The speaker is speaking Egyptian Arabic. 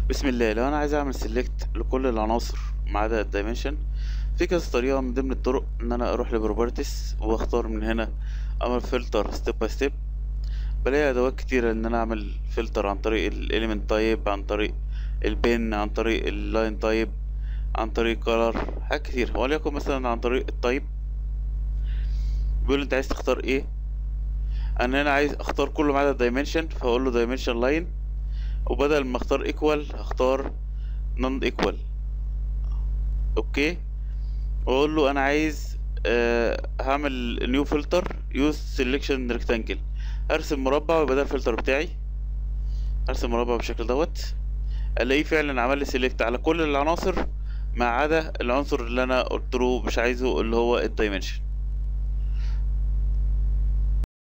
بسم الله لو انا عايز اعمل سيلكت لكل العناصر ما عدا الدايمنشن في كذا طريقه من ضمن الطرق ان انا اروح لبروبرتيز واختار من هنا اعمل فلتر ستيب باي ستيب بلاقي ادوات كتيره ان انا اعمل فلتر عن طريق الاليمنت تايب عن طريق البين عن طريق اللاين تايب عن طريق كولر حاجات كتير وليكن مثلا عن طريق التايب بيقول انت عايز تختار ايه انا هنا عايز اختار كله ما عدا الدايمنشن فاقول له دايمنشن لاين وبدل ما اختار ايكوال هختار نون ايكوال اوكي واقول له انا عايز أه هعمل نيو فلتر يوز سيلكشن ريكتانجل ارسم مربع ويبقى ده الفلتر بتاعي ارسم مربع بالشكل دوت الاقيه فعلا عمل لي سيلكت على كل العناصر ما عدا العنصر اللي انا قلت له مش عايزه اللي هو الدايمنشن